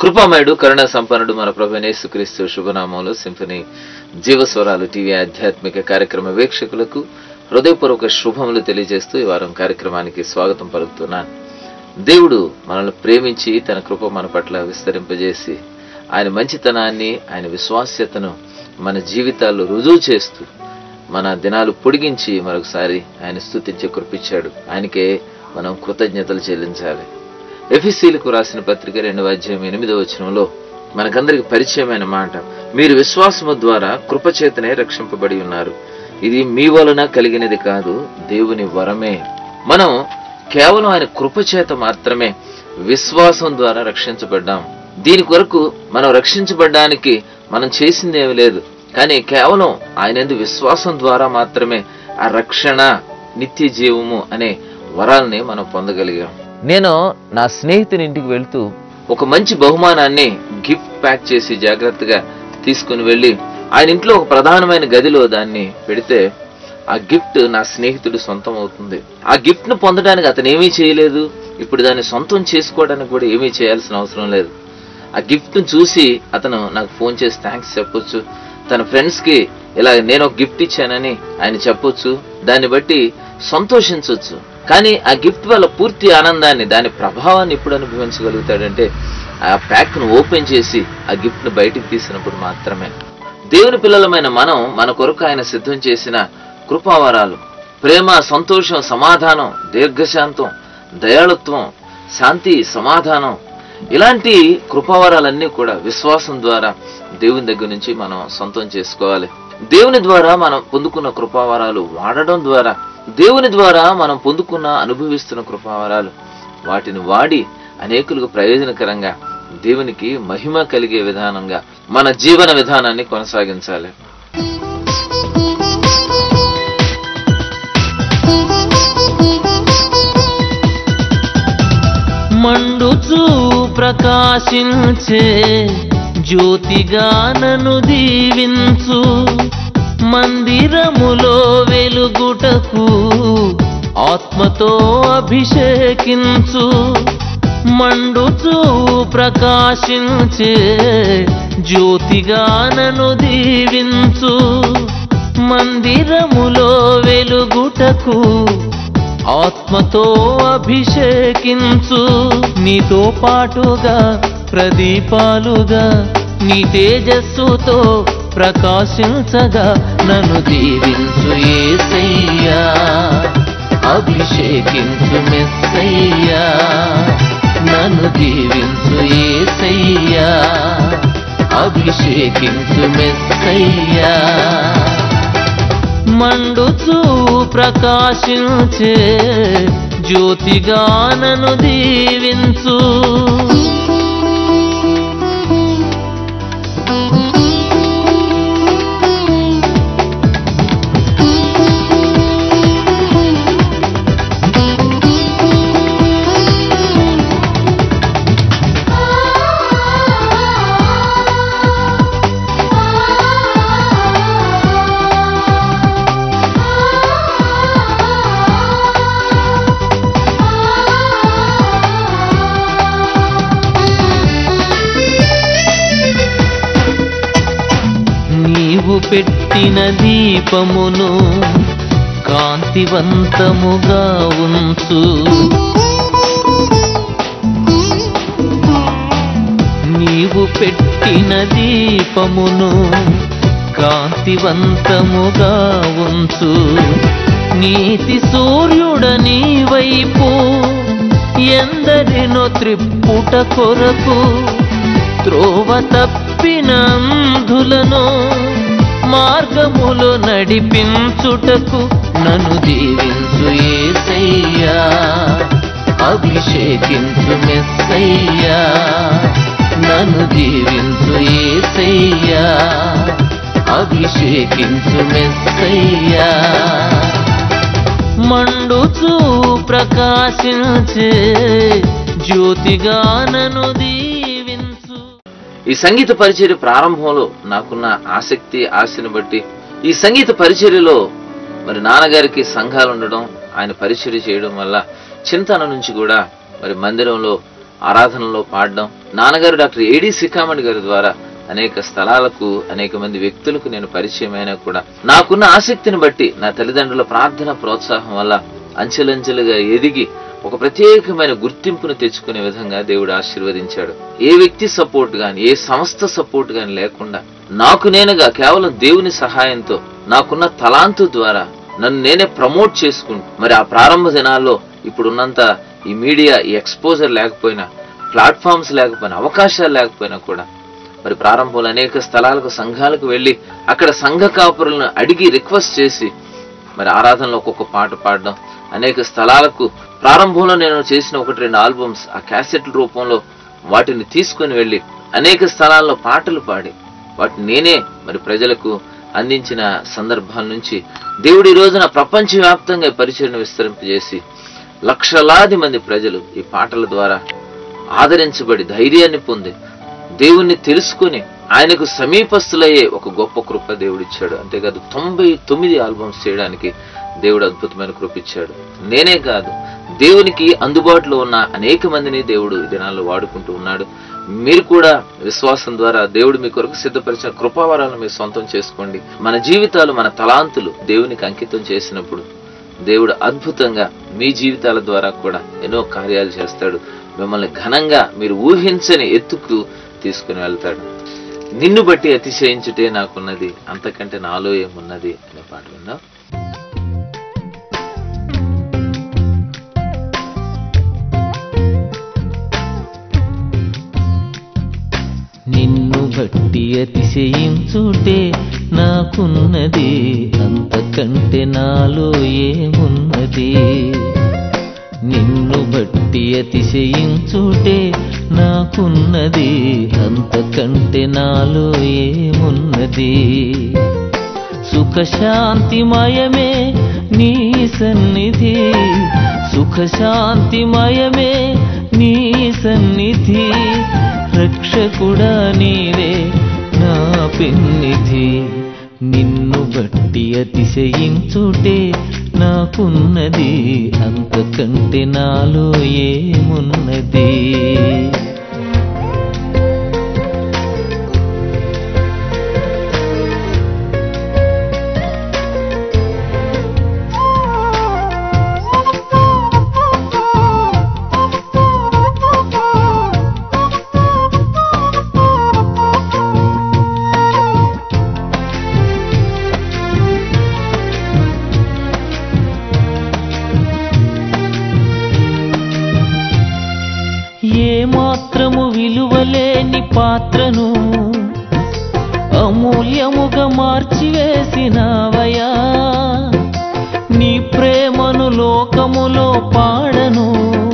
కృపామయుడు కరుణ సంపన్నుడు మన ప్రభు యేసుక్రీస్తు శుభనామంలో సింఫనీ జీవస్వరాలు టీవీ ఆధ్యాత్మిక కార్యక్రమ వీక్షకులకు హృదయపూర్వక శుభములు తెలియజేస్తూ ఈ వారం కార్యక్రమానికి స్వాగతం పలుకుతున్నాను దేవుడు మనల్ని ప్రేమించి తన కృప మన పట్ల విస్తరింపజేసి ఆయన మంచితనాన్ని ఆయన విశ్వాస్యతను మన జీవితాల్లో రుజువు చేస్తూ మన దినాలు పొడిగించి మరొకసారి ఆయన స్తుతించే కృపించాడు ఆయనకే మనం కృతజ్ఞతలు చెల్లించాలి ఎఫిసీలకు రాసిన పత్రిక రెండవ అధ్యాయం ఎనిమిదవ వచనంలో మనకందరికి పరిచయమైన మాట మీరు విశ్వాసము ద్వారా కృపచేతనే రక్షింపబడి ఉన్నారు ఇది మీ వలన కలిగినది కాదు దేవుని వరమే మనం కేవలం ఆయన కృపచేత మాత్రమే విశ్వాసం ద్వారా రక్షించబడ్డాం దీని కొరకు మనం రక్షించబడ్డానికి మనం చేసింది ఏమీ లేదు కానీ కేవలం ఆయన యందు విశ్వాసం ద్వారా మాత్రమే ఆ రక్షణ నిత్య జీవము అనే వరాల్ని మనం పొందగలిగాం నేను నా స్నేహితుని ఇంటికి వెళ్తూ ఒక మంచి బహుమానాన్ని గిఫ్ట్ ప్యాక్ చేసి జాగ్రత్తగా తీసుకుని వెళ్ళి ఆయన ఇంట్లో ఒక ప్రధానమైన గదిలో దాన్ని పెడితే ఆ గిఫ్ట్ నా స్నేహితుడు సొంతం అవుతుంది ఆ గిఫ్ట్ ను పొందడానికి అతను ఏమీ చేయలేదు ఇప్పుడు దాన్ని సొంతం చేసుకోవడానికి కూడా ఏమీ చేయాల్సిన అవసరం లేదు ఆ గిఫ్ట్ ను చూసి అతను నాకు ఫోన్ చేసి థ్యాంక్స్ చెప్పొచ్చు తన ఫ్రెండ్స్ కి ఇలా నేను ఒక గిఫ్ట్ ఇచ్చానని ఆయన చెప్పొచ్చు దాన్ని బట్టి సంతోషించవచ్చు కానీ ఆ గిఫ్ట్ వల్ల పూర్తి ఆనందాన్ని దాని ప్రభావాన్ని ఎప్పుడు అనుభవించగలుగుతాడంటే ఆ ప్యాక్ ను ఓపెన్ చేసి ఆ గిఫ్ట్ ను బయటికి తీసినప్పుడు మాత్రమే దేవుని పిల్లలమైన మనం మన కొరకు ఆయన సిద్ధం చేసిన కృపావరాలు ప్రేమ సంతోషం సమాధానం దీర్ఘశాంతం దయాళుత్వం శాంతి సమాధానం ఇలాంటి కృపావరాలన్నీ కూడా విశ్వాసం ద్వారా దేవుని దగ్గర నుంచి మనం సొంతం చేసుకోవాలి దేవుని ద్వారా మనం పొందుకున్న కృపావరాలు వాడడం ద్వారా దేవుని ద్వారా మనం పొందుకున్న అనుభవిస్తున్న కృపావరాలు వాటిని వాడి అనేకులకు ప్రయోజనకరంగా దేవునికి మహిమ కలిగే విధానంగా మన జీవన విధానాన్ని కొనసాగించాలి మండుచు ప్రకాశించే జ్యోతిగా నన్ను దీవించు మందిరములో వెలుగుటకు ఆత్మతో అభిషేకించు మండుచు ప్రకాశించే జ్యోతిగా నన్ను దీవించు మందిరములో వెలుగుటకు ఆత్మతో అభిషేకించు నీతో పాటుగా ప్రదీపాలుగా నీ తేజస్సుతో ప్రకాశించగా నన్ను దీవించు ఏసయ్యా అభిషేకించు మెస్సయ్యా నన్ను దీవించు ఏసయ్యా అభిషేకించు మెస్సయ్యా మండుచు ప్రకాశించే జ్యోతిగా నన్ను దీవించు నీవు పెట్టిన దీపమును కాంతివంతముగా ఉంచు నీవు పెట్టిన దీపమును కాంతివంతముగా ఉంచు నీతి సూర్యుడని వైపు ఎందరినో త్రిప్పుట కొరకు త్రోవ తప్పిన అంధులను మార్గములో నడిపించుటకు నన్ను దీవించు ఏసయ్యా అభిషేకించు మెస్సయ్యా నన్ను దీవించు ఏసయ్యా అభిషేకించు మెస్సయ్యా మండుచు ప్రకాశించే జ్యోతిగా నన్ను దీవించు ఈ సంగీత పరిచర్య ప్రారంభంలో నాకున్న ఆసక్తి ఆశను బట్టి ఈ సంగీత పరిచర్యలో మరి నాన్నగారికి సంఘాలు ఉండడం ఆయన పరిచర్య చేయడం వల్ల చింతన నుంచి కూడా మరి మందిరంలో ఆరాధనలో పాడడం నాన్నగారు డాక్టర్ ఏడి సికామణి గారి ద్వారా అనేక స్థలాలకు అనేక మంది వ్యక్తులకు నేను పరిచయం అయినా కూడా నాకున్న ఆసక్తిని బట్టి నా తల్లిదండ్రుల ప్రార్థన ప్రోత్సాహం వల్ల అంచెలంచెలుగా ఎదిగి ఒక ప్రత్యేకమైన గుర్తింపును తెచ్చుకునే విధంగా దేవుడు ఆశీర్వదించాడు ఏ వ్యక్తి సపోర్ట్ గాని ఏ సంస్థ సపోర్ట్ గాని లేకుండా నాకు నేనుగా కేవలం దేవుని సహాయంతో నాకున్న తలాంతు ద్వారా నన్ను నేనే ప్రమోట్ చేసుకుంటూ మరి ఆ ప్రారంభ దినాల్లో ఇప్పుడున్నంత ఈ మీడియా ఈ ఎక్స్పోజర్ లేకపోయినా ప్లాట్ఫామ్స్ లేకపోయినా అవకాశాలు లేకపోయినా కూడా మరి ప్రారంభంలో అనేక స్థలాలకు సంఘాలకు వెళ్ళి అక్కడ సంఘ కాపురులను అడిగి రిక్వెస్ట్ చేసి మరి ఆరాధనలో ఒక్కొక్క పాట పాడడం అనేక స్థలాలకు ప్రారంభంలో నేను చేసిన ఒకటి రెండు ఆల్బమ్స్ ఆ క్యాసెట్ల రూపంలో వాటిని తీసుకొని వెళ్ళి అనేక స్థలాల్లో పాటలు పాడి వాటిని నేనే మరి ప్రజలకు అందించిన సందర్భాల నుంచి దేవుడి ఈ రోజున ప్రపంచవ్యాప్తంగా ఈ పరిచయను విస్తరింపజేసి లక్షలాది మంది ప్రజలు ఈ పాటల ద్వారా ఆదరించబడి ధైర్యాన్ని పొంది దేవుణ్ణి తెలుసుకుని ఆయనకు సమీపస్తులయ్యే ఒక గొప్ప కృప దేవుడిచ్చాడు అంతేకాదు తొంభై తొమ్మిది ఆల్బమ్స్ చేయడానికి దేవుడు అద్భుతమైన కృప ఇచ్చాడు నేనే కాదు దేవునికి అందుబాటులో ఉన్న అనేక మందిని దేవుడు ఈ దినాల్లో వాడుకుంటూ ఉన్నాడు మీరు కూడా విశ్వాసం ద్వారా దేవుడు మీ కొరకు సిద్ధపరిచిన కృపావరాలను మీరు సొంతం చేసుకోండి మన జీవితాలు మన తలాంతులు దేవునికి అంకితం చేసినప్పుడు దేవుడు అద్భుతంగా మీ జీవితాల ద్వారా కూడా ఎన్నో కార్యాలు చేస్తాడు మిమ్మల్ని ఘనంగా మీరు ఊహించని ఎత్తుకు తీసుకుని వెళ్తాడు నిన్ను బట్టి అతిశయించుటే నాకున్నది అంతకంటే నాలో ఏమున్నది అనే పాట విందాం నిన్ను బట్టి అతిశయించుటే నాకున్నది అంతకంటే నాలో ఏమున్నది నిన్ను బట్టి అతిశయించుటే నాకున్నది అంతకంటే నాలో ఏమున్నది సుఖశాంతిమయమే నీ సన్నిధి సుఖశాంతిమయమే నీ సన్నిధి రక్షకుడా నీవే నా పెన్నిధి నిన్ను బట్టి అతిశయించుటే నాకున్నది అంతకంటే నాలో ఏమున్నది ఏ మాత్రము విలువలేని పాత్రను అమూల్యముగా మార్చివేసినావయా నీ ప్రేమను లోకములో పాడను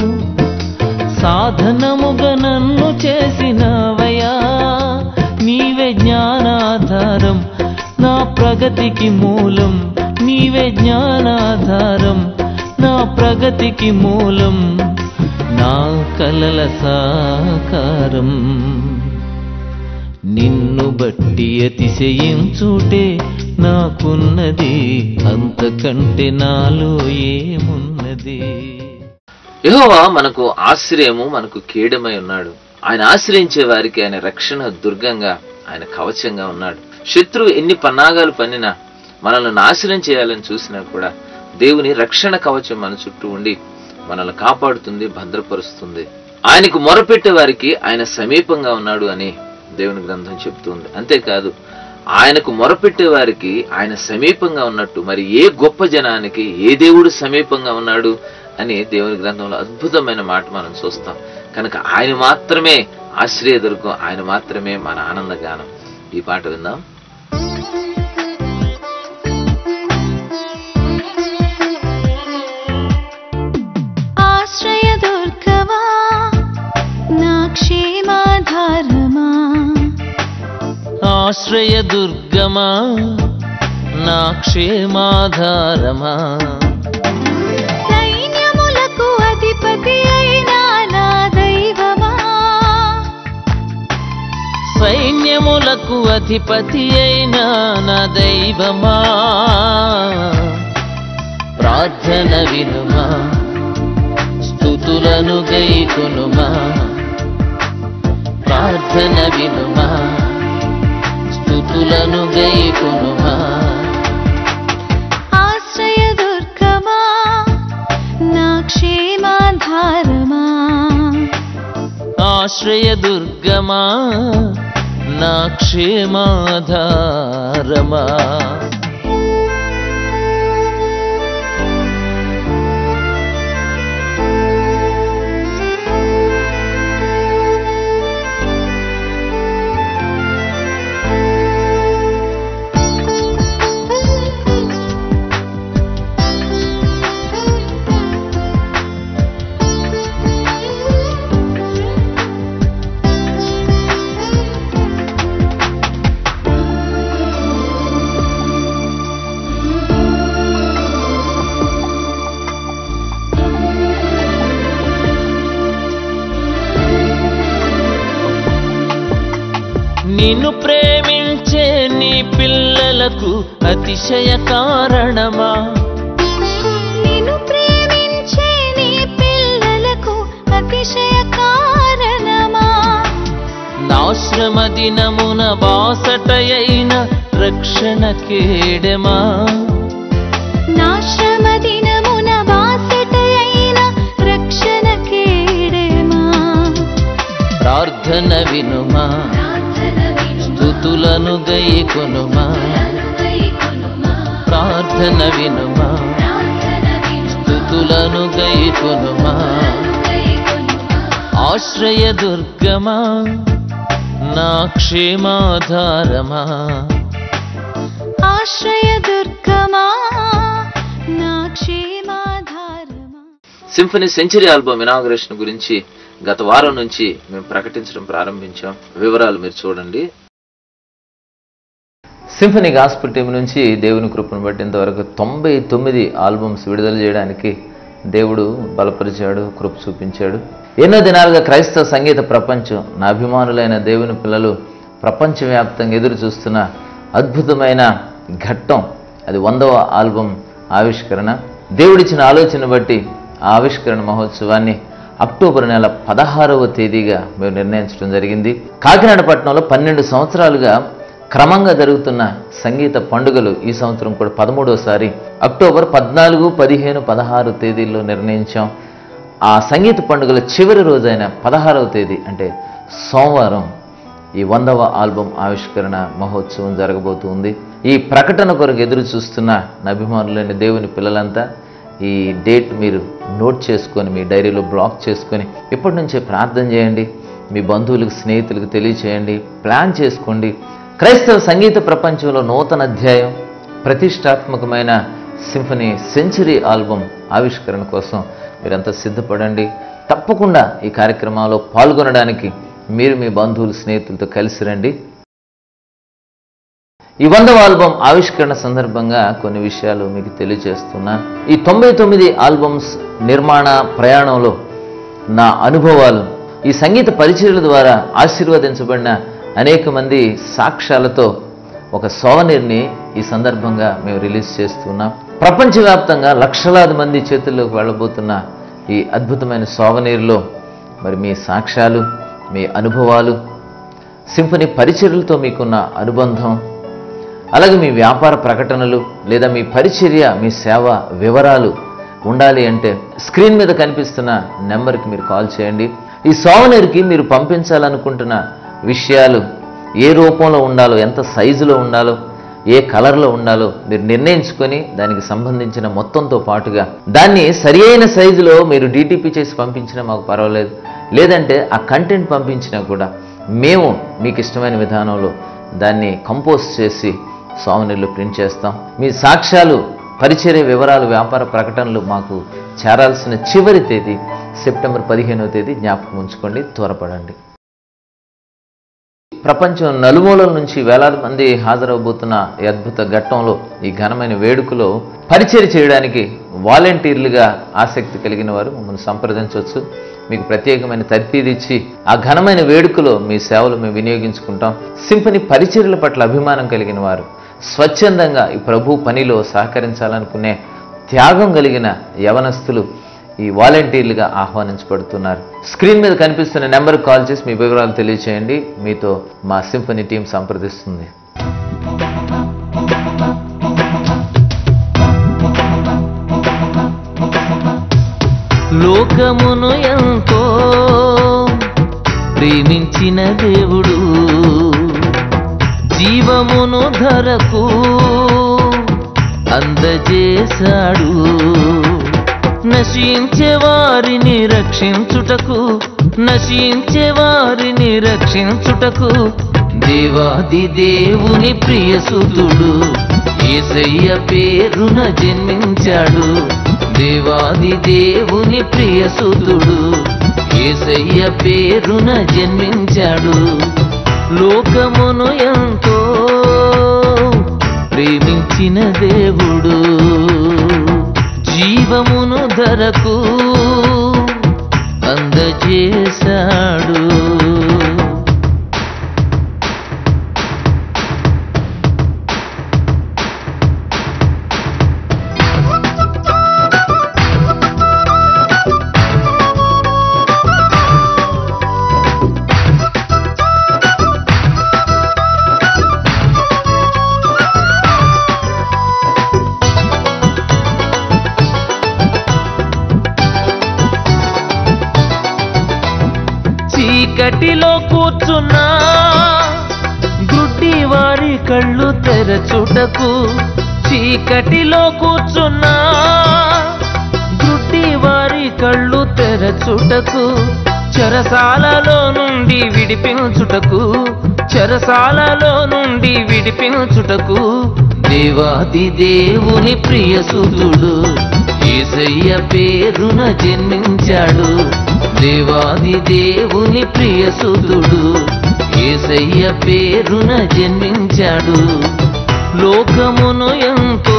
సాధనముగా నన్ను చేసినవయా నీవే జ్ఞానాధారం నా ప్రగతికి మూలం నీవే జ్ఞానాధారం నా ప్రగతికి మూలం నా కలల సాకారం నిన్ను బట్టి అతిశయించుటే నాకున్నది అంతకంటే నాలో ఏమున్నది యెహోవా మనకు ఆశ్రయము మనకు కీడమై ఉన్నాడు ఆయన ఆశ్రయించే వారికి ఆయన రక్షణ దుర్గంగా ఆయన కవచంగా ఉన్నాడు శత్రువు ఎన్ని పన్నాగాలు పన్నినా మనల్ని నాశనం చేయాలని చూసినా కూడా దేవుని రక్షణ కవచం మన చుట్టూ ఉండి మనల్ని కాపాడుతుంది భద్రపరుస్తుంది ఆయనకు మొరపెట్టే వారికి ఆయన సమీపంగా ఉన్నాడు అని దేవుని గ్రంథం చెప్తుంది అంతేకాదు ఆయనకు మొరపెట్టే వారికి ఆయన సమీపంగా ఉన్నట్టు మరి ఏ గొప్ప జనానికి ఏ దేవుడు సమీపంగా ఉన్నాడు అని దేవుని గ్రంథంలో అద్భుతమైన మాట మనం చూస్తాం కనుక ఆయన మాత్రమే ఆశ్రయదుర్గం ఆయన మాత్రమే మన ఆనందగానం ఈ పాట విందాం ఆశ్రయదుర్గవా నా క్షేమాధారమా ఆశ్రయ దుర్గమా నా క్షేమాధారమా సైన్యములకు అధిపతి అయిన నా దైవమా సైన్యములకు అధిపతి అయిన నా దైవమా ప్రార్థన వినుమా స్థుతులను గైకొనుమా ప్రార్థన వినుమా స్థుతులను గైకొనుమా ఆశ్రయ దుర్గమా నా క్షేమాధారమా ఆశ్రయ దుర్గమా నా క్షేమాధారమా నిన్ను ప్రేమించే నీ పిల్లలకు అతిశయ కారణమా నిన్ను ప్రేమించే నీ పిల్లలకు అతిశయ కారణమా నాశ్రమ దినమున బాసటయైన రక్షణ కేడమా నాశ్రమ దినమున బాసటయైన రక్షణ కేడమా ప్రార్థన వినుమా స్థుతులను గైకొనుమా ప్రార్థన వినుమా స్థుతులను గైకొనుమా ఆశ్రయ దుర్గమా నా క్షేమాధారమా ఆశ్రయ దుర్గమా నా క్షేమాధారమా సింఫనీ సెంచరీ ఆల్బమ్ ఇనాగ్రేషన్ గురించి గత వారం నుంచి మేము ప్రకటించడం ప్రారంభించాం వివరాలు మీరు చూడండి సింఫనీ గాస్పుల్ టీం నుంచి దేవుని కృపను బట్టి ఇంతవరకు తొంభై తొమ్మిది ఆల్బమ్స్ విడుదల చేయడానికి దేవుడు బలపరిచాడు కృప చూపించాడు ఎన్నో దినాలుగా క్రైస్తవ సంగీత ప్రపంచం నా అభిమానులైన దేవుని పిల్లలు ప్రపంచవ్యాప్తంగా ఎదురు చూస్తున్న అద్భుతమైన ఘట్టం అది వందవ ఆల్బమ్ ఆవిష్కరణ దేవుడిచ్చిన ఆలోచన బట్టి ఆ ఆవిష్కరణ మహోత్సవాన్ని అక్టోబర్ నెల పదహారవ తేదీగా మేము నిర్ణయించడం జరిగింది కాకినాడ పట్టణంలో పన్నెండు సంవత్సరాలుగా క్రమంగా జరుగుతున్న సంగీత పండుగలు ఈ సంవత్సరం కూడా పదమూడోసారి అక్టోబర్ పద్నాలుగు పదిహేను పదహారు తేదీల్లో నిర్ణయించాం ఆ సంగీత పండుగల చివరి రోజైన పదహారవ తేదీ అంటే సోమవారం ఈ వందవ ఆల్బమ్ ఆవిష్కరణ మహోత్సవం జరగబోతుంది ఈ ప్రకటన కొరకు ఎదురు చూస్తున్న నా అభిమానులైన దేవుని పిల్లలంతా ఈ డేట్ మీరు నోట్ చేసుకొని మీ డైరీలో బ్లాక్ చేసుకొని ఇప్పటి నుంచే ప్రార్థన చేయండి మీ బంధువులకు స్నేహితులకు తెలియచేయండి ప్లాన్ చేసుకోండి క్రైస్తవ సంగీత ప్రపంచంలో నూతన అధ్యాయం ప్రతిష్టాత్మకమైన సింఫనీ సెంచరీ ఆల్బమ్ ఆవిష్కరణ కోసం మీరంతా సిద్ధపడండి తప్పకుండా ఈ కార్యక్రమంలో పాల్గొనడానికి మీరు మీ బంధువులు స్నేహితులతో కలిసి రండి ఈ వందవ ఆల్బమ్ ఆవిష్కరణ సందర్భంగా కొన్ని విషయాలు మీకు తెలియజేస్తున్నా ఈ తొంభై తొమ్మిది ఆల్బమ్స్ నిర్మాణ ప్రయాణంలో నా అనుభవాలు ఈ సంగీత పరిచయాల ద్వారా ఆశీర్వదించబడిన అనేక మంది సాక్ష్యాలతో ఒక సోవనీర్ని ఈ సందర్భంగా మేము రిలీజ్ చేస్తున్నాం ప్రపంచవ్యాప్తంగా లక్షలాది మంది చేతుల్లోకి వెళ్ళబోతున్న ఈ అద్భుతమైన సోవనీర్లో మరి మీ సాక్ష్యాలు మీ అనుభవాలు సింఫనీ పరిచర్యలతో మీకున్న అనుబంధం అలాగే మీ వ్యాపార ప్రకటనలు లేదా మీ పరిచర్య మీ సేవ వివరాలు ఉండాలి అంటే స్క్రీన్ మీద కనిపిస్తున్న నెంబర్కి మీరు కాల్ చేయండి ఈ సోవనీర్కి మీరు పంపించాలనుకుంటున్న విషయాలు ఏ రూపంలో ఉండాలో ఎంత సైజులో ఉండాలో ఏ కలర్లో ఉండాలో మీరు నిర్ణయించుకొని దానికి సంబంధించిన మొత్తంతో పాటుగా దాన్ని సరి అయిన సైజులో మీరు డీటీపీ చేసి పంపించినా మాకు పర్వాలేదు లేదంటే ఆ కంటెంట్ పంపించినా కూడా మేము మీకు ఇష్టమైన విధానంలో దాన్ని కంపోజ్ చేసి సావనీర్లు ప్రింట్ చేస్తాం మీ సాక్ష్యాలు పరిచర్య వివరాలు వ్యాపార ప్రకటనలు మాకు చేరాల్సిన చివరి తేదీ సెప్టెంబర్ పదిహేనవ తేదీ జ్ఞాపకం ఉంచుకోండి త్వరపడండి ప్రపంచం నలుమూలల నుంచి వేలాది మంది హాజరవబోతున్న ఈ అద్భుత ఘట్టంలో ఈ ఘనమైన వేడుకలో పరిచయం చేయడానికి వాలంటీర్లుగా ఆసక్తి కలిగిన వారు మమ్మల్ని సంప్రదించవచ్చు మీకు ప్రత్యేకమైన తర్ఫీదు ఇచ్చి ఆ ఘనమైన వేడుకలో మీ సేవలు మేము వినియోగించుకుంటాం సింఫనీ పరిచర్యల పట్ల అభిమానం కలిగిన వారు స్వచ్ఛందంగా ఈ ప్రభు పనిలో సహకరించాలనుకునే త్యాగం కలిగిన యవనస్తులు ఈ వాలంటీర్లుగా ఆహ్వానించబడుతున్నారు స్క్రీన్ మీద కనిపిస్తున్న నెంబర్ కాల్ చేసి మీ వివరాలు తెలియచేయండి మీతో మా సింఫనీ టీం సంప్రదిస్తుంది లోకమును ఎంతో ప్రేమించిన దేవుడు జీవమును ధరకు అందజేశాడు నశించే వారిని రక్షించుటకు నశించే వారిని రక్షించుటకు దేవాది దేవుని ప్రియసుతుడు ఏసయ్య పేరున జన్మించాడు దేవాది దేవుని ప్రియసుతుడు ఏసయ్య పేరున జన్మించాడు లోకమును ఎంతో ప్రేమించిన దేవుడు జీవమును ధరకు అందజేశాడు చీకటిలో కూర్చున్నా గుడ్డి వారి కళ్ళు తెరచుటకు చీకటిలో కూర్చున్నా గుడ్డి వారి కళ్ళు తెరచుటకు చెరసాలలో నుండి విడిపించుటకు చెరసాలలో నుండి విడిపించుటకు దేవాది దేవుని ప్రియసుతుడు ఏసయ్య పేరున జన్మించాడు దేవాది దేవుని ప్రియసుతుడు ఏసయ్య పేరున జన్మించాడు లోకమును ఎంతో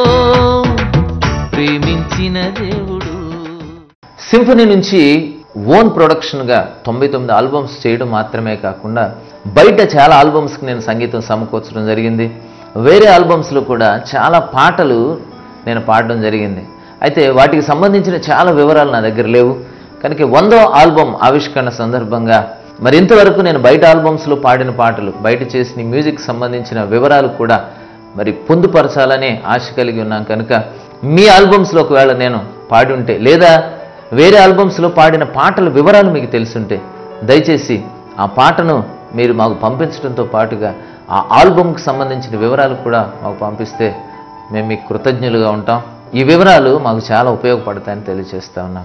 ప్రేమించిన దేవుడు సింఫనీ నుంచి ఓన్ ప్రొడక్షన్గా తొంభై తొమ్మిది ఆల్బమ్స్ చేయడం మాత్రమే కాకుండా బయట చాలా ఆల్బమ్స్కి నేను సంగీతం సమకూర్చడం జరిగింది వేరే ఆల్బమ్స్లో కూడా చాలా పాటలు నేను పాడడం జరిగింది అయితే వాటికి సంబంధించిన చాలా వివరాలు నా దగ్గర లేవు కనుక వందో ఆల్బమ్ ఆవిష్కరణ సందర్భంగా మరి ఇంతవరకు నేను బయట ఆల్బమ్స్లో పాడిన పాటలు బయట చేసిన మ్యూజిక్ సంబంధించిన వివరాలు కూడా మరి పొందుపరచాలనే ఆశ కలిగి ఉన్నాం కనుక మీ ఆల్బమ్స్లో ఒకవేళ నేను పాడి ఉంటే లేదా వేరే ఆల్బమ్స్లో పాడిన పాటల వివరాలు మీకు తెలుసుంటే దయచేసి ఆ పాటను మీరు మాకు పంపించడంతో పాటుగా ఆ ఆల్బమ్కి సంబంధించిన వివరాలు కూడా మాకు పంపిస్తే మేము మీకు కృతజ్ఞులుగా ఉంటాం ఈ వివరాలు మాకు చాలా ఉపయోగపడతాయని తెలియజేస్తా ఉన్నాం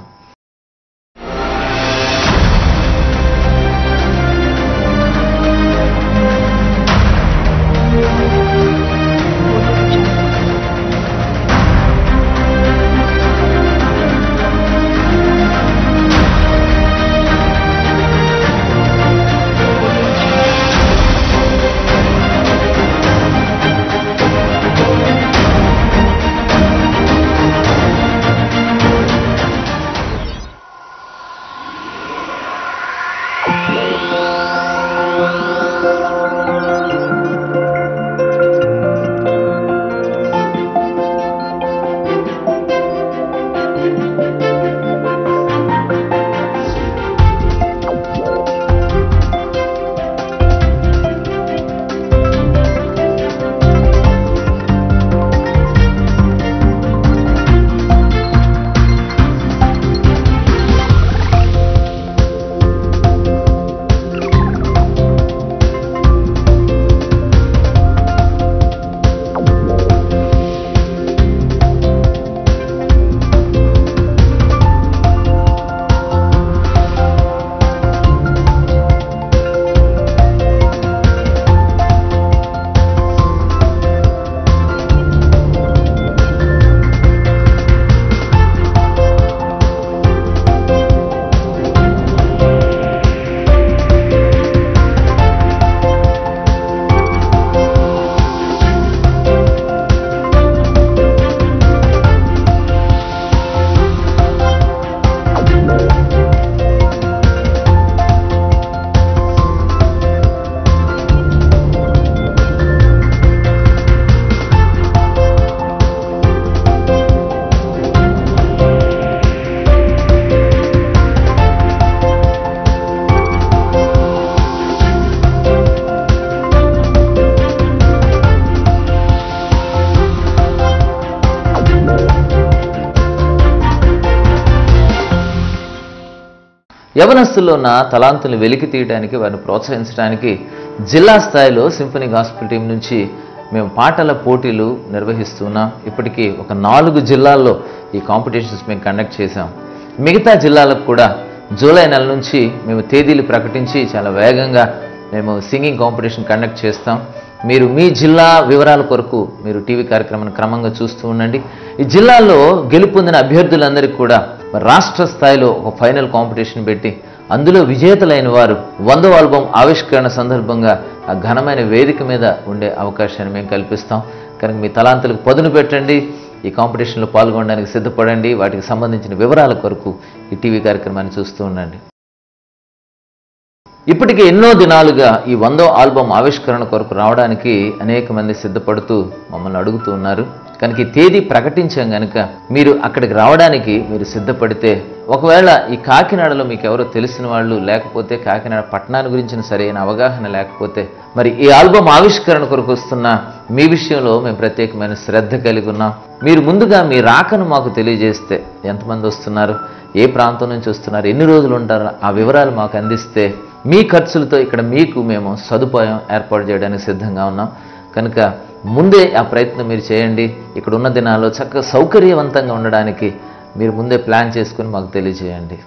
యవనస్తుల్లో ఉన్న తలాంతులు వెలికి తీయడానికి వారిని ప్రోత్సహించడానికి జిల్లా స్థాయిలో సింఫనీ గాస్పుల్ టీం నుంచి మేము పాటల పోటీలు నిర్వహిస్తున్నాం ఇప్పటికీ ఒక నాలుగు జిల్లాల్లో ఈ కాంపిటీషన్స్ మేము కండక్ట్ చేశాం మిగతా జిల్లాలకు కూడా జూలై నెల నుంచి మేము తేదీలు ప్రకటించి చాలా వేగంగా మేము సింగింగ్ కాంపిటీషన్ కండక్ట్ చేస్తాం మీరు మీ జిల్లా వివరాల కొరకు మీరు టీవీ కార్యక్రమాన్ని క్రమంగా చూస్తూ ఉండండి ఈ జిల్లాల్లో గెలుపొందిన అభ్యర్థులందరికీ కూడా రాష్ట్ర స్థాయిలో ఒక ఫైనల్ కాంపిటీషన్ పెట్టి అందులో విజేతలైన వారు వందో ఆల్బం ఆవిష్కరణ సందర్భంగా ఆ ఘనమైన వేదిక మీద ఉండే అవకాశాన్ని మేము కల్పిస్తాం కనుక మీ తలాంతులకు పదును పెట్టండి ఈ కాంపిటీషన్లో పాల్గొనడానికి సిద్ధపడండి వాటికి సంబంధించిన వివరాల కొరకు ఈ టీవీ కార్యక్రమాన్ని చూస్తూ ఉండండి ఇప్పటికి ఎన్నో దినాలుగా ఈ వందో ఆల్బమ్ ఆవిష్కరణ కొరకు రావడానికి అనేక మంది సిద్ధపడుతూ మమ్మల్ని అడుగుతూ ఉన్నారు కనుక ఈ తేదీ ప్రకటించాం కనుక మీరు అక్కడికి రావడానికి మీరు సిద్ధపడితే ఒకవేళ ఈ కాకినాడలో మీకు ఎవరో తెలిసిన వాళ్ళు లేకపోతే కాకినాడ పట్టణాన్ని గురించిన సరైన అవగాహన లేకపోతే మరి ఈ ఆల్బమ్ ఆవిష్కరణ కొరకు వస్తున్న మీ విషయంలో మేము ప్రత్యేకమైన శ్రద్ధ కలిగి ఉన్నాం మీరు ముందుగా మీ రాకను మాకు తెలియజేస్తే ఎంతమంది వస్తున్నారు ఏ ప్రాంతం నుంచి వస్తున్నారు ఎన్ని రోజులు ఉంటారు ఆ వివరాలు మాకు అందిస్తే మీ ఖర్చులతో ఇక్కడ మీకు మేము సదుపాయం ఏర్పాటు చేయడానికి సిద్ధంగా ఉన్నాం కనుక ముందే ఆ ప్రయత్నం మీరు చేయండి ఇక్కడ ఉన్న దినాల్లో చక్కగా సౌకర్యవంతంగా ఉండడానికి మీరు ముందే ప్లాన్ చేసుకుని మాకు తెలియజేయండి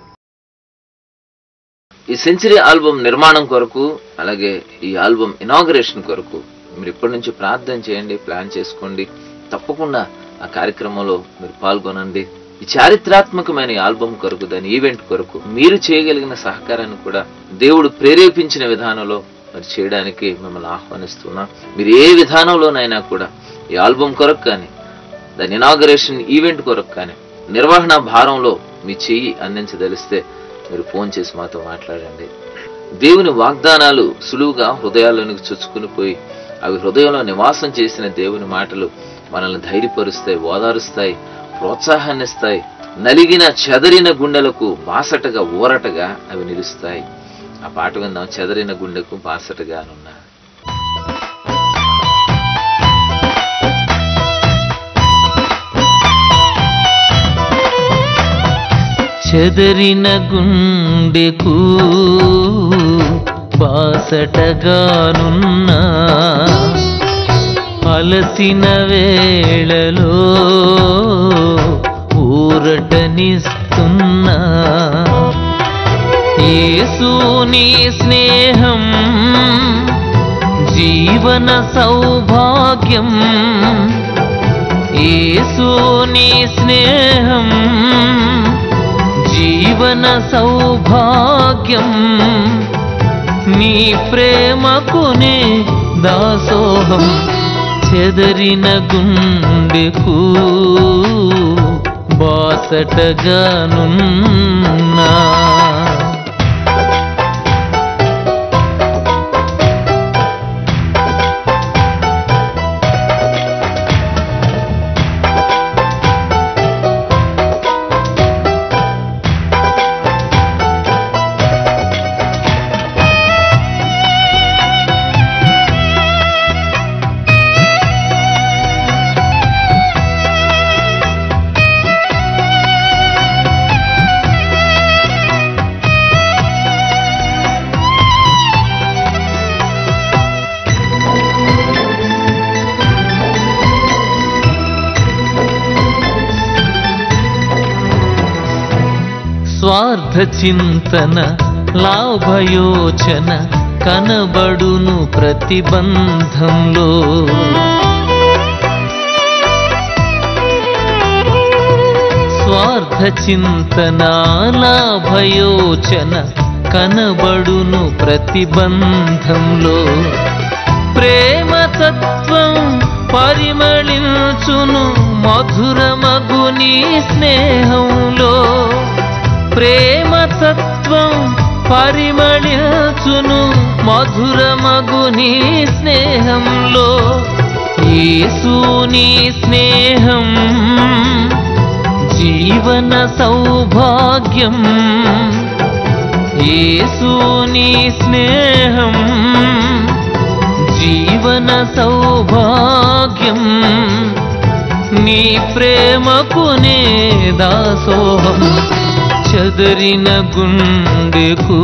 ఈ సెంచరీ ఆల్బమ్ నిర్మాణం కొరకు అలాగే ఈ ఆల్బమ్ ఇనాగరేషన్ కొరకు మీరు ఇప్పటి నుంచి ప్రార్థన చేయండి ప్లాన్ చేసుకోండి తప్పకుండా ఆ కార్యక్రమంలో మీరు పాల్గొనండి ఈ చారిత్రాత్మకమైన ఈ ఆల్బమ్ కొరకు దాని ఈవెంట్ కొరకు మీరు చేయగలిగిన సహకారాన్ని కూడా దేవుడు ప్రేరేపించిన విధానంలో మరి చేయడానికి మిమ్మల్ని ఆహ్వానిస్తున్నాం మీరు ఏ విధానంలోనైనా కూడా ఈ ఆల్బమ్ కొరకు కానీ దాని ఇనాగరేషన్ ఈవెంట్ కొరకు కానీ నిర్వహణ భారంలో మీ చెయ్యి అందించదలిస్తే మీరు ఫోన్ చేసి మాతో మాట్లాడండి దేవుని వాగ్దానాలు సులువుగా హృదయాల్లోనికి చొచ్చుకుని పోయి అవి హృదయంలో నివాసం చేసిన దేవుని మాటలు మనల్ని ధైర్యపరుస్తాయి ఓదారుస్తాయి ప్రోత్సాహాన్ని ఇస్తాయి నలిగిన చెదరిన గుండెలకు బాసటగా ఊరటగా అవి నిలుస్తాయి ఆ పాట విందాం చెదరిన గుండెకు బాసటగా అనున్నా చెదరిన గుండెకు బాసటగానున్నా అలసిన వేళలో ఊరటనిస్తున్నా యేసుని స్నేహం జీవన సౌభాగ్యం యేసుని స్నేహం జీవన సౌభాగ్యం నీ ప్రేమకునే దాసోహం చెదరిన గుండెకు బాసటగానున్నా స్వార్థ చింతన లాభయోచన కనబడును ప్రతిబంధంలో స్వార్థ చింతన లాభయోచన కనబడును ప్రతిబంధంలో ప్రేమ తత్వం పరిమళించును మధురమగుని స్నేహంలో ప్రేమ తత్వం పరిమళించును మధురమగుని స్నేహంలో యేసుని స్నేహం జీవన సౌభాగ్యం యేసుని స్నేహం జీవన సౌభాగ్యం నీ ప్రేమకునే దాసోహం చెదరిన గుండెకు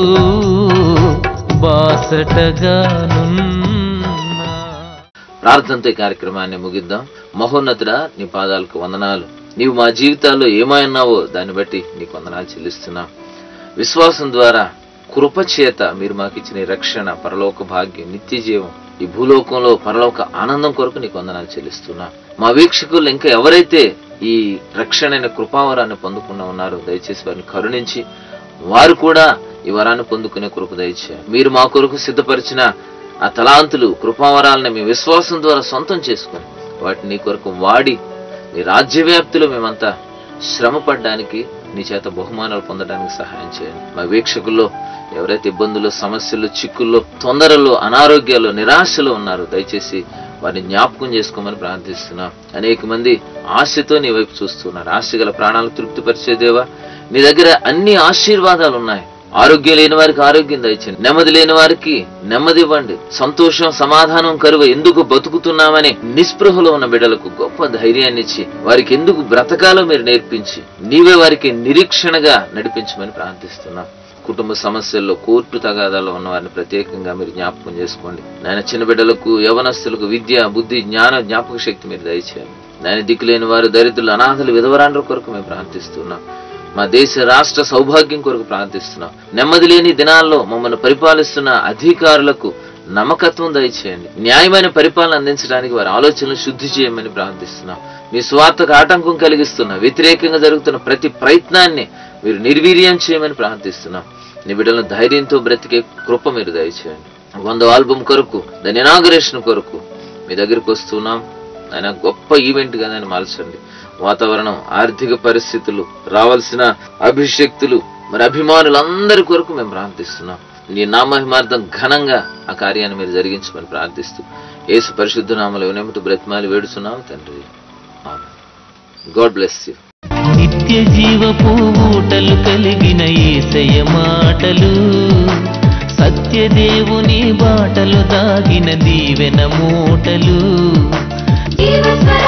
బాసటగానున్నా ప్రార్థనతో ఈ కార్యక్రమాన్ని ముగిద్దాం మహోన్నతుడా నీ పాదాలకు వందనాలు నీవు మా జీవితాల్లో ఏమైనావో దాన్ని బట్టి నీకు వందనాలు చెల్లిస్తున్నాం విశ్వాసం ద్వారా కృప చేత మీరు మాకు ఇచ్చిన ఈ రక్షణ పరలోక భాగ్యం నిత్య జీవం ఈ భూలోకంలో పరలోక ఆనందం కొరకు నీకు వందనాలు చెల్లిస్తున్నా మా వీక్షకులు ఇంకా ఎవరైతే ఈ రక్షణైన కృపావరాన్ని పొందుకున్న ఉన్నారో దయచేసి వారిని కరుణించి వారు కూడా ఈ వరాన్ని పొందుకునే కృప దయచేయండి మీరు మా కొరకు సిద్ధపరిచిన ఆ తలాంతులు కృపావరాలని మీ విశ్వాసం ద్వారా సొంతం చేసుకొని వాటిని నీ కొరకు వాడి నీ రాజ్యవ్యాప్తిలో మేమంతా శ్రమ పడ్డానికి నీ చేత బహుమానాలు పొందడానికి సహాయం చేయండి మా వీక్షకుల్లో ఎవరైతే ఇబ్బందులు సమస్యలు చిక్కుల్లో తొందరలో అనారోగ్యాలు నిరాశలో ఉన్నారో దయచేసి వారిని జ్ఞాపకం చేసుకోమని ప్రార్థిస్తున్నాం అనేక మంది ఆశతో నీ వైపు చూస్తున్నారు ఆశ గల ప్రాణాలు తృప్తిపరిచేదేవా నీ దగ్గర అన్ని ఆశీర్వాదాలు ఉన్నాయి ఆరోగ్యం లేని వారికి ఆరోగ్యం దయచండి నెమ్మది లేని వారికి నెమ్మది ఇవ్వండి సంతోషం సమాధానం కరువు ఎందుకు బతుకుతున్నామని నిస్పృహలో ఉన్న బిడ్డలకు గొప్ప ధైర్యాన్ని ఇచ్చి వారికి ఎందుకు బ్రతకాలో మీరు నేర్పించి నీవే వారికి నిరీక్షణగా నడిపించమని ప్రార్థిస్తున్నాం కుటుంబ సమస్యల్లో కోర్టు తగాదాల్లో ఉన్న వారిని ప్రత్యేకంగా మీరు జ్ఞాపకం చేసుకోండి నాయన చిన్న బిడ్డలకు యవనస్తులకు విద్య బుద్ధి జ్ఞాన జ్ఞాపక శక్తి మీరు దయచేయండి నాయన దిక్కులేని వారు దరిద్రులు అనాథలు విధవరాండ్ర కొరకు మేము ప్రార్థిస్తున్నాం మా దేశ రాష్ట్ర సౌభాగ్యం కొరకు ప్రార్థిస్తున్నాం నెమ్మది లేని దినాల్లో మమ్మల్ని పరిపాలిస్తున్న అధికారులకు నమ్మకత్వం దయచేయండి న్యాయమైన పరిపాలన అందించడానికి వారి ఆలోచనలు శుద్ధి చేయమని ప్రార్థిస్తున్నాం మీ స్వార్థకు ఆటంకం కలిగిస్తున్న వ్యతిరేకంగా జరుగుతున్న ప్రతి ప్రయత్నాన్ని మీరు నిర్వీర్యం చేయమని ప్రార్థిస్తున్నాం నీ బిడ్డలను ధైర్యంతో బ్రతికే కృప మీరు దయచేయండి వంద ఆల్బమ్ కొరకు దాని ఇనాగరేషన్ కొరకు మీ దగ్గరికి వస్తున్నాం ఆయన గొప్ప ఈవెంట్ గా దాన్ని మార్చండి వాతావరణం ఆర్థిక పరిస్థితులు రావాల్సిన అభిషక్తులు మరి అభిమానులందరి కొరకు మేము ప్రార్థిస్తున్నాం నీ నామహిమార్థం ఘనంగా ఆ కార్యాన్ని మీరు జరిగించమని ప్రార్థిస్తూ యేసు పరిశుద్ధ నామలు వినమిటి బ్రతిమాలి వేడుచున్నాం తండ్రి గాడ్ బ్లెస్ యూ నిత్య జీవపు ఊటలు కలిగిన ఏసయ మాటలు సత్యదేవుని బాటలు దాగిన దీవెన మూటలు జీవస్వర